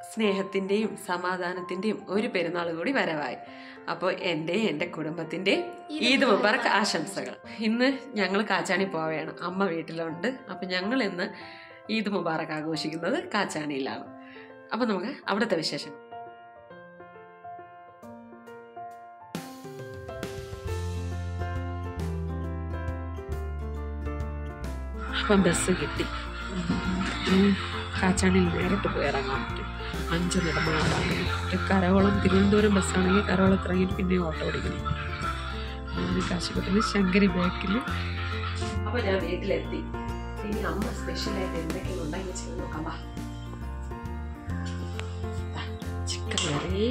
സ്നേഹത്തിൻ്റെയും സമാധാനത്തിൻ്റെയും ഒരു പെരുന്നാൾ കൂടി വരവായി അപ്പോൾ എൻ്റെയും എൻ്റെ കുടുംബത്തിൻ്റെയും ഈദ് മുബാറക്ക് ആശംസകൾ ഇന്ന് ഞങ്ങൾ കാച്ചാണി പോവുകയാണ് അമ്മ വീട്ടിലുണ്ട് അപ്പം ഞങ്ങൾ ഇന്ന് ഈദ് മുബാറക്ക് ആഘോഷിക്കുന്നത് കാച്ചാണിയിലാണ് അപ്പം നമുക്ക് അവിടുത്തെ വിശേഷം അപ്പം ബസ് കിട്ടി ഉം. കാച്ചാണിയിൽ നേരിട്ട് പോയി ഇറങ്ങാൻ പറ്റും അഞ്ച് നെടുമാറാണ് കരവോളം തിരുവനന്തപുരം ബസ്സാണെങ്കിൽ കരവോളത്ത് ഇറങ്ങിയിട്ട് പിന്നെ ഓട്ടോ ഓടിക്കണം ഞാൻ കാശിപ്പത്തിന് ശങ്കരി ബാക്കിൽ അപ്പൊ ഞാൻ വീട്ടിലെത്തി ഇനി അമ്മ സ്പെഷ്യലായിട്ട് എന്തൊക്കെയാണ് ഉണ്ടാക്കി ചെയ്ത് നോക്കാം വാ ചിക്കൻ കറി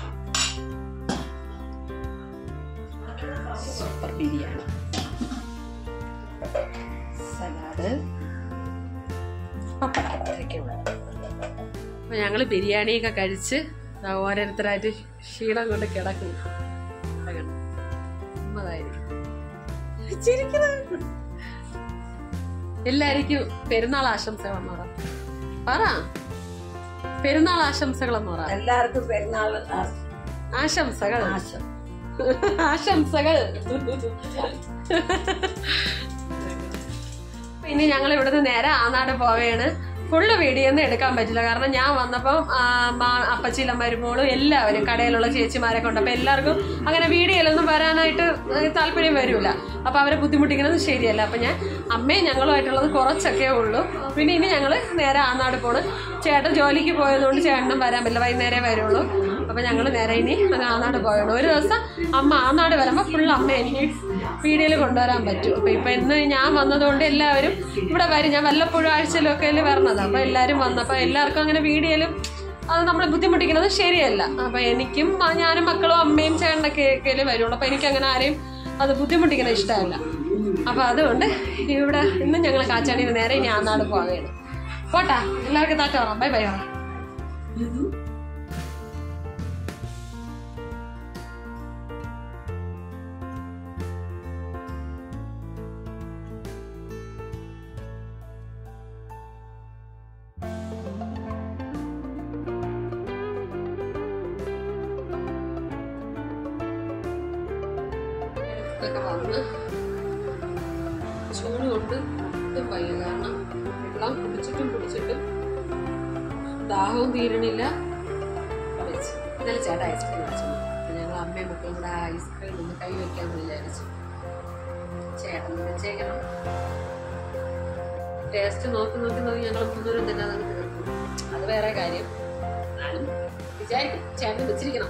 സൂപ്പർ ബിരിയാണി സലാഡ് പപ്പടം ഇതൊക്കെയുണ്ട് അപ്പൊ ഞങ്ങള് ബിരിയാണിയൊക്കെ കഴിച്ച് ദാ ഓരോരുത്തരായിട്ട് ക്ഷീണം കൊണ്ട് കിടക്കുന്നു ദാ കണ്ടോ? ഉമ്മതായിരിക്കും. ചിരിക്കുന്നത്. എല്ലാരിക്കും പെരുന്നാൾ ആശംസകൾ എന്നോടാ പറ പെരുന്നാൾ ആശംസകൾ എന്ന് പറ എല്ലാവർക്കും പെരുന്നാൾ ആശംസകൾ ആശം ആശംസകൾ ഇനി ഞങ്ങൾ ഇവിടുന്ന് നേരെ ആനാട് പോവുകയാണ് ഫുള്ള് വീഡിയോ ഒന്നും എടുക്കാൻ പറ്റില്ല കാരണം ഞാൻ വന്നപ്പം ആ, മാ- അപ്പച്ചിയില മരുമോളും എല്ലാവരും കടയിലുള്ള ചേച്ചിമാരെ കൊണ്ട് അപ്പൊ എല്ലാവർക്കും അങ്ങനെ വീഡിയോയിലൊന്നും വരാനായിട്ട് ഏഹ്, താല്പര്യം വരില്ല അപ്പൊ അവരെ ബുദ്ധിമുട്ടിക്കുന്നത് ശരിയല്ല അപ്പൊ ഞാൻ അമ്മയും ഞങ്ങളുമായിട്ടുള്ളത് കുറച്ചൊക്കെ ഉള്ളൂ പിന്നെ ഇനി ഞങ്ങൾ നേരെ ആനാട് പോണ് ചേട്ടൻ ജോലിക്ക് പോയതുകൊണ്ട് ചേട്ടനും വരാൻ പറ്റില്ല വൈകുന്നേരേ വരുള്ളൂ അപ്പൊ ഞങ്ങൾ നേരെ ഇനി അങ്ങ് ആനാട് പോയാണ് ഒരു ദിവസം അമ്മ ആനാട് വരുമ്പോ ഫുൾ അമ്മ എനിക്ക് വീഡിയോയിൽ കൊണ്ടുവരാൻ പറ്റും അപ്പൊ ഇപ്പൊ ഇന്ന് ഞാൻ വന്നതുകൊണ്ട് എല്ലാവരും ഇവിടെ വരും ഞാൻ വല്ലപ്പോഴും ആഴ്ചയിലൊക്കെ അല്ലേ വരണത് അപ്പൊ എല്ലാവരും വന്നപ്പോ എല്ലാവർക്കും അങ്ങനെ വീഡിയോയിലും അത് നമ്മളെ ബുദ്ധിമുട്ടിക്കുന്നത് ശരിയല്ല അപ്പൊ എനിക്കും ആ, ഞാനും മക്കളും അമ്മയും ചേട്ടനൊക്കെ ഒക്കെയല്ലേ വരുള്ളൂ അപ്പൊ എനിക്ക് അങ്ങനെ ആരെയും അത് ബുദ്ധിമുട്ടിക്കുന്നത് ഇഷ്ടമല്ല അപ്പൊ അതുകൊണ്ട് ഇവിടെ ഇന്ന് ഞങ്ങൾ കാച്ചാണിയിൽ നേരെ ഇനി ആനാട് പോവുകയാണ് പോട്ടാ എല്ലാവർക്കും താറ്റ പറയാം ബൈ ബൈ പറ ഇതൊക്കെ വന്ന് ചൂട് കൊണ്ട് ഒട്ടും വയ്യ കാരണം വെള്ളം കുടിച്ചിട്ടും കുടിച്ചിട്ടും ദാഹവും തീരണില്ല വെച്ച്. ഇന്നലെ ചേട്ടാ ഐസ്ക്രീം വെച്ചു ഞങ്ങൾ അമ്മയും മക്കളും കൂടെ ആ ഐസ്ക്രീം ഒന്ന് കൈ വെക്കാമെന്ന് വിചാരിച്ചു ചേട്ടൻ വെച്ചേക്കണം ടേസ്റ്റ് നോക്കി നോക്കി നോക്കി ഞങ്ങൾ മൂന്നൂരും തന്നെ അതങ്ങ് തീർക്കും അത് വേറെ കാര്യം എന്നാലും വിചാരിക്കും ചേട്ടൻ വെച്ചിരിക്കണം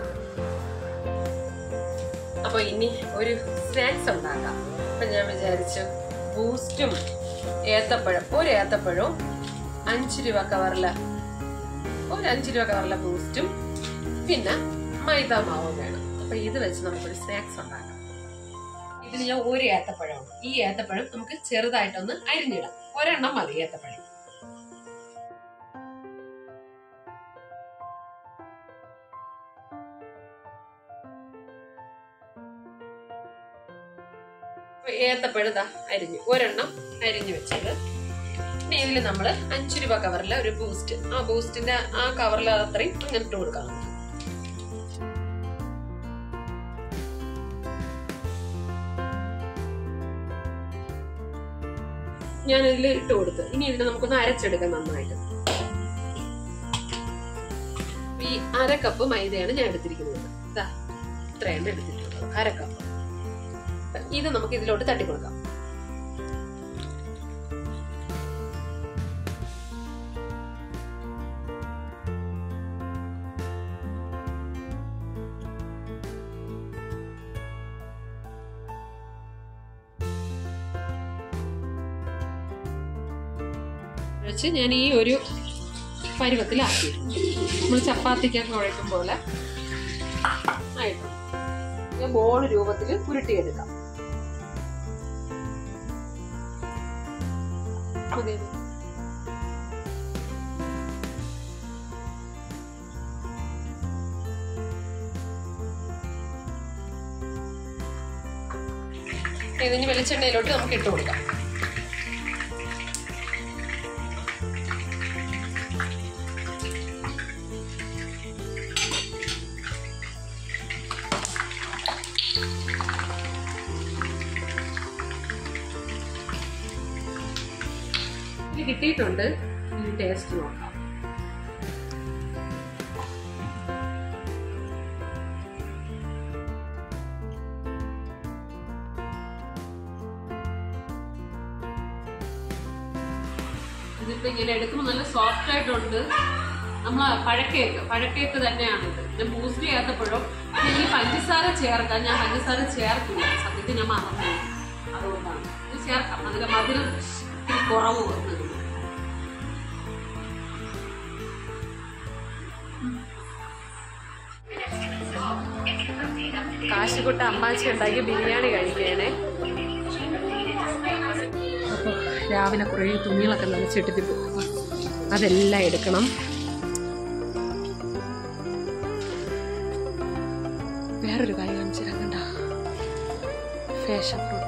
അപ്പൊ ഇനി ഒരു സ്നാക്സ് ഉണ്ടാക്കാം അപ്പൊ ഞാൻ വിചാരിച്ചു ബൂസ്റ്റും ഏത്തപ്പഴം ഒരു ഏത്തപ്പഴവും അഞ്ച് രൂപ കവറില ഒരു അഞ്ച് രൂപ കവറിലെ ബൂസ്റ്റും പിന്നെ മൈദ മാവും വേണം അപ്പൊ ഇത് വെച്ച് നമുക്കൊരു സ്നാക്സ് ഉണ്ടാക്കാം ഇതിന് ഞാൻ ഒരു ഏത്തപ്പഴമാണ് ഈ ഏത്തപ്പഴം നമുക്ക് ചെറുതായിട്ടൊന്ന് അരിഞ്ഞിടാം ഒരെണ്ണം മതി ഏത്തപ്പഴം അപ്പൊ ഏത്തപ്പഴം ദാ അരിഞ്ഞു ഒരെണ്ണം അരിഞ്ഞു വെച്ചത് ഇനി ഇതിൽ നമ്മൾ അഞ്ച് രൂപ കവറിലെ ഒരു ബൂസ്റ്റ് ആ ബൂസ്റ്റിന്റെ ആ കവറിൽ അത് അത്രയും അങ്ങനെ ഇട്ട് കൊടുക്കാം ഞാൻ ഇതിൽ ഇട്ട് കൊടുത്തു ഇനി ഇതിനെ നമുക്കൊന്ന് അരച്ചെടുക്കാം നന്നായിട്ട് ഈ അര കപ്പ് മൈദയാണ് ഞാൻ എടുത്തിരിക്കുന്നത് ഇതാ ഇത്രയാണ് എടുത്തിട്ടുള്ളത് അര കപ്പ് ഇത് നമുക്ക് ഇതിലോട്ട് തട്ടിക്കൊടുക്കാം വെച്ച് ഞാൻ ഈ ഒരു പരുവത്തിലാക്കി നമ്മൾ ചപ്പാത്തിക്കൊക്കെ കുഴക്കും പോലെ ആയിട്ട് ബോൾ രൂപത്തിൽ ഉരുട്ടിയെടുക്കാം മതി. ഇതിന് വെളിച്ചെണ്ണയിലോട്ട് നമുക്ക് ഇട്ട് കൊടുക്കാം എനിക്ക് കിട്ടിയിട്ടുണ്ട് ഇനി ടേസ്റ്റ് നോക്കാം ഇതിപ്പോ ഇങ്ങനെ എടുക്കുമ്പോൾ നല്ല സോഫ്റ്റ് ആയിട്ടുണ്ട് നമ്മൾ പഴക്കേക്ക് പഴക്കേക്ക് തന്നെയാണ് ഇത് ഞാൻ ബൂസ്റ്റ് ചെയ്യാത്തപ്പോഴും ഞാൻ ഈ പഞ്ചസാര ചേർക്കാം ഞാൻ പഞ്ചസാര ചേർക്കില്ല സത്യത്തിൽ ഞാൻ മറന്നു പോയി. അതുകൊണ്ടാണ് ഇത് ചേർക്കാം അതിന്റെ മധുരം ഇത്തിരി കുറവ് വന്നത് കാശിക്കുട്ട അമ്മാച്ചി ഉണ്ടാക്കിയ ബിരിയാണി കഴിക്കണേ അപ്പോൾ രാവിലെ കുറേ തുണികളൊക്കെ നനച്ചിട്ടിട്ട് അതെല്ലാം എടുക്കണം വേറൊരു കാര്യം കാണിച്ചു തരാം കണ്ട ഫാഷൻ ഫ്രൂട്ട്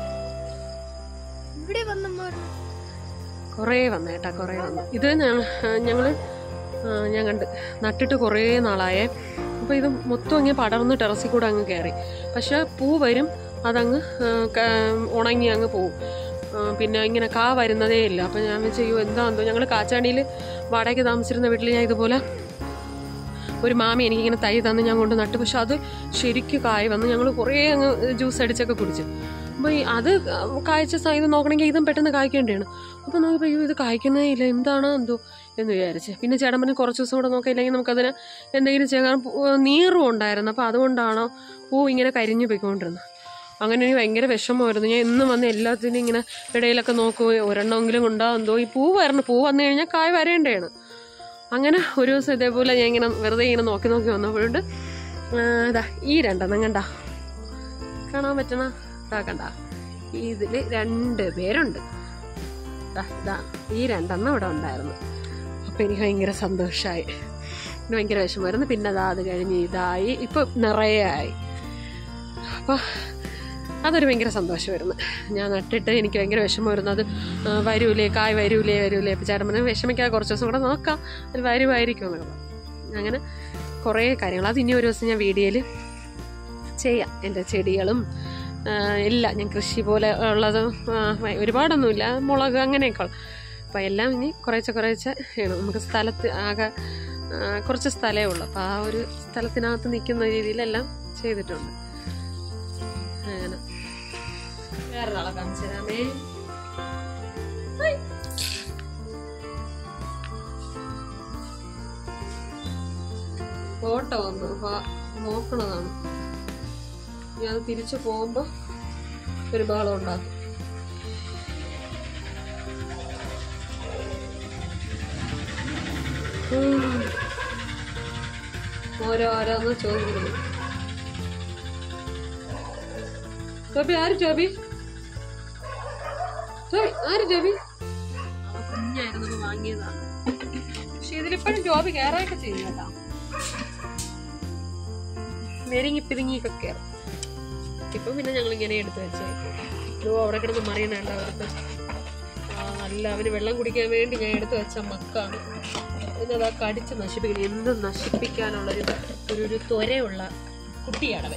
ഇവിടെ വന്നമ്മ കുറേ വന്നു കേട്ടാ കുറേ വന്നു ഇത് ഞങ്ങൾ ഞാൻ കണ്ട് നട്ടിട്ട് കുറേ നാളായേ അപ്പോൾ ഇത് മൊത്തം അങ്ങ് പടർന്ന് ടെറസിൽ കൂടെ അങ്ങ് കയറി പക്ഷേ പൂ വരും അതങ്ങ് ആ, ക- ഉണങ്ങി അങ്ങ് പോവും ആ, പിന്നെ ഇങ്ങനെ കാ വരുന്നതേ ഇല്ല അപ്പം ഞാൻ ചെയ്യൂ എന്താ എന്തോ ഞങ്ങൾ കാച്ചാണിയിൽ വാടകയ്ക്ക് താമസിച്ചിരുന്ന വീട്ടിൽ ഞാൻ ഇതുപോലെ ഒരു മാമി എനിക്കിങ്ങനെ തൈ തന്ന് ഞാൻ കൊണ്ട് നട്ടു പക്ഷെ അത് ശരിക്കും കായ് വന്ന് ഞങ്ങൾ കുറേ അങ്ങ് ജ്യൂസ് അടിച്ചൊക്കെ കുടിച്ചു അപ്പോൾ ഈ അത് കായ്ച്ച സ- ഇത് നോക്കണമെങ്കിൽ ഇതും പെട്ടെന്ന് കായ്ക്കേണ്ടതാണ് അപ്പോൾ നോക്കിയപ്പോൾ അയ്യോ ഇത് കായ്ക്കുന്നേ ഇല്ല എന്താണോ എന്തോ എന്ന് വിചാരിച്ച് പിന്നെ ചേട്ടൻ പിന്നെ കുറച്ച് ദിവസം കൂടെ നോക്കിയില്ലെങ്കിൽ നമുക്കതിന് എന്തെങ്കിലും ചെയ്യാൻ കാരണം പൂ- നീറും ഉണ്ടായിരുന്നു അപ്പോൾ അതുകൊണ്ടാണോ പൂ ഇങ്ങനെ കരിഞ്ഞു പോയിക്കൊണ്ടിരുന്നത് അങ്ങനെ എനിക്ക് ഭയങ്കര വിഷമമായിരുന്നു ഞാൻ എന്നും വന്ന് എല്ലാത്തിനും ഇങ്ങനെ ഇടയിലൊക്കെ നോക്കുകയോ ഒരെണ്ണമെങ്കിലും ഉണ്ടാകും എന്തോ ഈ പൂ വരണം പൂ വന്നു കഴിഞ്ഞാൽ കായ് വരേണ്ടതാണ് അങ്ങനെ ഒരു ദിവസം ഇതേപോലെ ഞാൻ ഇങ്ങനെ വെറുതെ ഇങ്ങനെ നോക്കി നോക്കി വന്നപ്പോഴുണ്ട് ഇതാ ഈ രണ്ടെണ്ണം കണ്ട കാണാൻ പറ്റണ ഇതാ കണ്ട ഇതിൽ രണ്ട് പേരുണ്ട് ദാ, ഇതാ ഈ രണ്ടെണ്ണം ഇവിടെ ഉണ്ടായിരുന്നു അപ്പം എനിക്ക് ഭയങ്കര സന്തോഷമായി പിന്നെ ഭയങ്കര വിഷമമായിരുന്നു പിന്നെ അതാ അത് കഴിഞ്ഞ് ഇതായി ഇപ്പം നിറയെ ആയി അപ്പോൾ അതൊരു ഭയങ്കര സന്തോഷമായിരുന്നു ഞാൻ നട്ടിട്ട് എനിക്ക് ഭയങ്കര വിഷമമായിരുന്നു അത് ആ, വരൂലേ കായ് വരൂലേ വരൂലേ അപ്പം ചേട്ടൻ പറഞ്ഞു വിഷമിക്കാതെ കുറച്ച് ദിവസം കൂടെ നോക്കാം അത് വരുമായിരിക്കും എന്നൊക്കെ പറഞ്ഞു അങ്ങനെ കുറേ കാര്യങ്ങൾ അത് ഇനി ഒരു ദിവസം ഞാൻ വീഡിയോയിൽ ചെയ്യാം എൻ്റെ ചെടികളും ആ, എല്ലാം ഞാൻ കൃഷി പോലെ ഉള്ളത് ആ, ഒരുപാടൊന്നുമില്ല മുളക് അങ്ങനെയൊക്കെ അപ്പോൾ എല്ലാം ഇനി കുറേശ്ശെ കുറേശ്ശെ ചെയ്യണം നമുക്ക് സ്ഥലത്ത് ആകെ ആ, കുറച്ച് സ്ഥലമേ ഉള്ളൂ അപ്പോൾ ആ ഒരു സ്ഥലത്തിനകത്ത് നിൽക്കുന്ന രീതിയിലെല്ലാം ചെയ്തിട്ടുണ്ട് അങ്ങനെ വേറൊരാളെ കാണിച്ചു തരാമേ ഹായ്. ഫോട്ടോ വന്നു അപ്പൊ നോക്കണതാണ് ഞാൻ തിരിച്ചു പോകുമ്പോ ഒരു ബഹളം ഉണ്ടാക്കും ഉം. ഓരോരോന്ന് ചോദിക്കുന്നു ടോബി ആര് ടോബി ടോബി ആര് ടോബി കുഞ്ഞായിരുന്നു വാങ്ങിയതാണ് പക്ഷെ ഇതിലിപ്പോഴും ജോബി കയറൊക്കെ ചെയ്യും കേട്ടോ മെരുങ്ങി പിതുങ്ങിയൊക്കെ കയറും ഇപ്പൊ പിന്നെ ഞങ്ങൾ ഇങ്ങനെ എടുത്തു വെച്ചേ ഇതോ അവിടെ കിടന്ന് മറിയണുണ്ട് അവർക്ക് ആ നല്ല അവന് വെള്ളം കുടിക്കാൻ വേണ്ടി ഞാൻ എടുത്തു വെച്ച മക്കാണ് എന്നതാ കടിച്ച് നശിപ്പിക്കണം എന്ത് നശിപ്പിക്കാനുള്ളൊരു ഒരു ഒരു ത്വരയുള്ള കുട്ടിയാണവൻ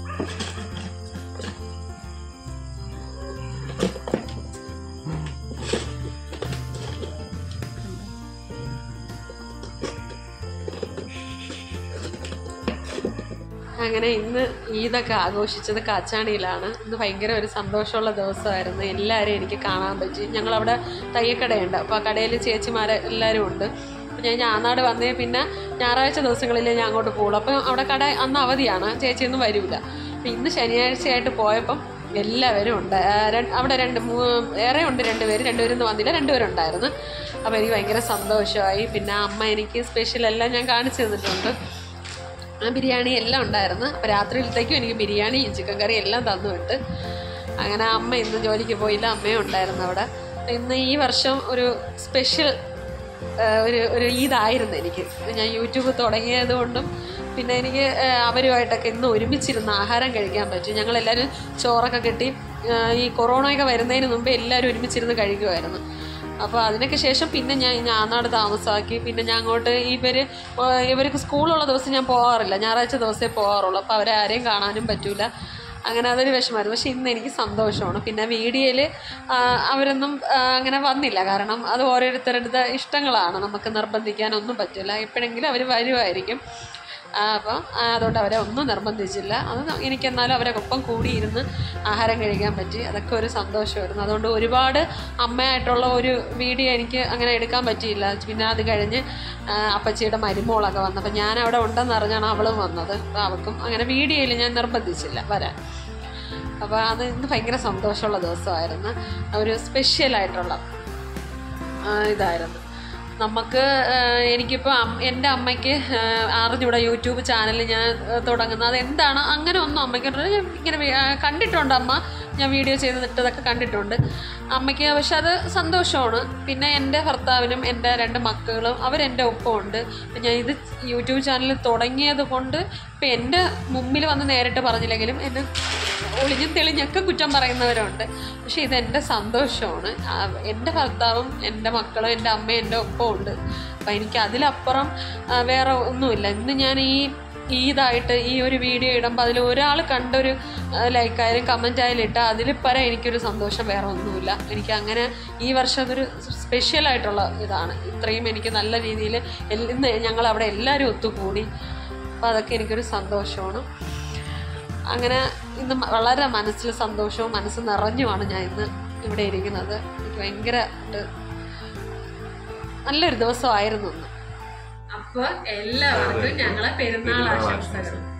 അങ്ങനെ ഇന്ന് ഈദൊക്കെ ആഘോഷിച്ചത് കാച്ചാണിയിലാണ് ഇന്ന് ഭയങ്കര ഒരു സന്തോഷമുള്ള ദിവസമായിരുന്നു എല്ലാവരെയും എനിക്ക് കാണാൻ പറ്റി ഞങ്ങളവിടെ തയ്യക്കടയുണ്ട് അപ്പോൾ ആ കടയിൽ ചേച്ചിമാരെ എല്ലാവരും ഉണ്ട് അപ്പോൾ ഞാൻ ഞാനാട് വന്നേ പിന്നെ ഞായറാഴ്ച ദിവസങ്ങളിൽ ഞാൻ അങ്ങോട്ട് പോകുള്ളൂ അപ്പം അവിടെ കട അന്ന് അവധിയാണ് ചേച്ചിയൊന്നും വരില്ല അപ്പം ഇന്ന് ശനിയാഴ്ചയായിട്ട് പോയപ്പം എല്ലാവരും ഉണ്ട് ആ, രണ്ട്- അവിടെ രണ്ട് മൂ ഏറെ ഉണ്ട് രണ്ടുപേര് രണ്ടുപേരൊന്നും വന്നില്ല രണ്ടുപേരുണ്ടായിരുന്നു അപ്പോൾ എനിക്ക് ഭയങ്കര സന്തോഷമായി പിന്നെ അമ്മ എനിക്ക് സ്പെഷ്യൽ എല്ലാം ഞാൻ കാണിച്ചു തന്നിട്ടുണ്ട് ആ ബിരിയാണി എല്ലാം ഉണ്ടായിരുന്നു അപ്പോൾ രാത്രിയിലത്തേക്കും എനിക്ക് ബിരിയാണി ചിക്കൻ കറി എല്ലാം തന്നു വിട്ട് അങ്ങനെ അമ്മ ഇന്ന് ജോലിക്ക് പോയില്ല അമ്മയും ഉണ്ടായിരുന്നു അവിടെ ഇന്ന് ഈ വർഷം ഒരു സ്പെഷ്യൽ ഒരു ഒരു ഈദായിരുന്നു എനിക്ക് ഞാൻ യൂട്യൂബ് തുടങ്ങിയത് കൊണ്ടും പിന്നെ എനിക്ക് ആ, അവരുമായിട്ടൊക്കെ ഇന്ന് ഒരുമിച്ചിരുന്ന് ആഹാരം കഴിക്കാൻ പറ്റും ഞങ്ങളെല്ലാവരും ചോറൊക്കെ കെട്ടി ആ, ഈ കൊറോണയൊക്കെ വരുന്നതിന് മുമ്പേ എല്ലാവരും ഒരുമിച്ചിരുന്ന് കഴിക്കുമായിരുന്നു അപ്പോൾ അതിനൊക്കെ ശേഷം പിന്നെ ഞാൻ ഞാനാട് താമസമാക്കി പിന്നെ ഞാൻ അങ്ങോട്ട് ഇവർ ഇവർക്ക് സ്കൂളുള്ള ദിവസം ഞാൻ പോകാറില്ല ഞായറാഴ്ച ദിവസമേ പോകാറുള്ളൂ അപ്പോൾ അവരെ ആരെയും കാണാനും പറ്റൂല അങ്ങനെ അതൊരു വിഷമമായിരുന്നു പക്ഷെ ഇന്ന് എനിക്ക് സന്തോഷമാണ് പിന്നെ വീഡിയോയിൽ അവരൊന്നും ആ, അങ്ങനെ വന്നില്ല കാരണം അത് ഓരോരുത്തരുടെ ഇഷ്ടങ്ങളാണ് നമുക്ക് നിർബന്ധിക്കാനൊന്നും പറ്റില്ല എപ്പോഴെങ്കിലും അവർ വരുമായിരിക്കും ആ, അപ്പം ആ, അതുകൊണ്ട് അവരെ ഒന്നും നിർബന്ധിച്ചില്ല അത് എനിക്ക് എന്നാലും അവരെ ഒപ്പം കൂടിയിരുന്ന് ആഹാരം കഴിക്കാൻ പറ്റി അതൊക്കെ ഒരു സന്തോഷമായിരുന്നു അതുകൊണ്ട് ഒരുപാട് അമ്മയായിട്ടുള്ള ഒരു വീഡിയോ എനിക്ക് അങ്ങനെ എടുക്കാൻ പറ്റിയില്ല പിന്നെ അത് കഴിഞ്ഞ് ആ, അപ്പച്ചിയുടെ മരുമോളൊക്കെ വന്നപ്പോൾ ഞാൻ അവിടെ ഉണ്ടെന്ന് അറിഞ്ഞാണ് അവളും വന്നത് അപ്പോൾ അവൾക്കും അങ്ങനെ വീഡിയോയിൽ ഞാൻ നിർബന്ധിച്ചില്ല വരാൻ അപ്പോൾ അത് ഇന്ന് ഭയങ്കര സന്തോഷമുള്ള ദിവസമായിരുന്നു ഒരു സ്പെഷ്യലായിട്ടുള്ള ആ, ഇതായിരുന്നു നമുക്ക് ആ, എനിക്കിപ്പോൾ അം- എൻ്റെ അമ്മയ്ക്ക് ആ, അറിഞ്ഞൂടാ യൂട്യൂബ് ചാനൽ ഞാൻ ആ, തുടങ്ങുന്നത് അതെന്താണ് അങ്ങനെ ഒന്നും അമ്മയ്ക്ക് അറിയില്ല. ഞാൻ ഇങ്ങനെ വി- ആ, കണ്ടിട്ടുണ്ട് അമ്മ ഞാൻ വീഡിയോ ചെയ്തിട്ടതൊക്കെ കണ്ടിട്ടുണ്ട് അമ്മയ്ക്ക് പക്ഷെ അത് സന്തോഷമാണ് പിന്നെ എൻ്റെ ഭർത്താവിനും എൻ്റെ രണ്ട് മക്കളും അവരെൻ്റെ ഒപ്പമുണ്ട് ഇപ്പം ഞാൻ ഇത് യൂട്യൂബ് ചാനൽ തുടങ്ങിയത് കൊണ്ട് ഇപ്പം എൻ്റെ മുമ്പിൽ വന്ന് നേരിട്ട് പറഞ്ഞില്ലെങ്കിലും എന്നെ ഒളിഞ്ഞും തെളിഞ്ഞൊക്കെ കുറ്റം പറയുന്നവരുണ്ട് പക്ഷെ ഇതെൻ്റെ സന്തോഷമാണ് ആ, എൻ്റെ ഭർത്താവും എൻ്റെ മക്കളും എൻ്റെ അമ്മയും എൻ്റെ ഒപ്പമുണ്ട് അപ്പം എനിക്ക് അതിലപ്പുറം ആ, വേറെ ഒന്നുമില്ല ഇന്ന് ഞാൻ ഈ ഈ ഇതായിട്ട് ഈ ഒരു വീഡിയോ ഇടുമ്പോൾ അതിൽ ഒരാൾ കണ്ടൊരു ലൈക്കായാലും കമൻ്റ് ആയാലും ഇട്ടാൽ അതിൽ പരം എനിക്കൊരു സന്തോഷം വേറെ ഒന്നുമില്ല എനിക്ക് അങ്ങനെ ഈ വർഷം അതൊരു സ്പെഷ്യൽ ആയിട്ടുള്ള ഇതാണ് ഇത്രയും എനിക്ക് നല്ല രീതിയിൽ ഇന്ന് ഞങ്ങൾ അവിടെ എല്ലാവരും ഒത്തുകൂടി അപ്പോൾ അതൊക്കെ എനിക്കൊരു സന്തോഷമാണ് അങ്ങനെ ഇന്ന് മ- വളരെ മനസ്സിൽ സന്തോഷവും മനസ്സ് നിറഞ്ഞുമാണ് ഞാൻ ഇന്ന് ഇവിടെ ഇരിക്കുന്നത് എനിക്ക് ഭയങ്കര ഇത് നല്ലൊരു ദിവസമായിരുന്നു ഇന്ന് അപ്പോൾ എല്ലാവർക്കും ഞങ്ങളെ പെരുന്നാൾ ആശംസകൾ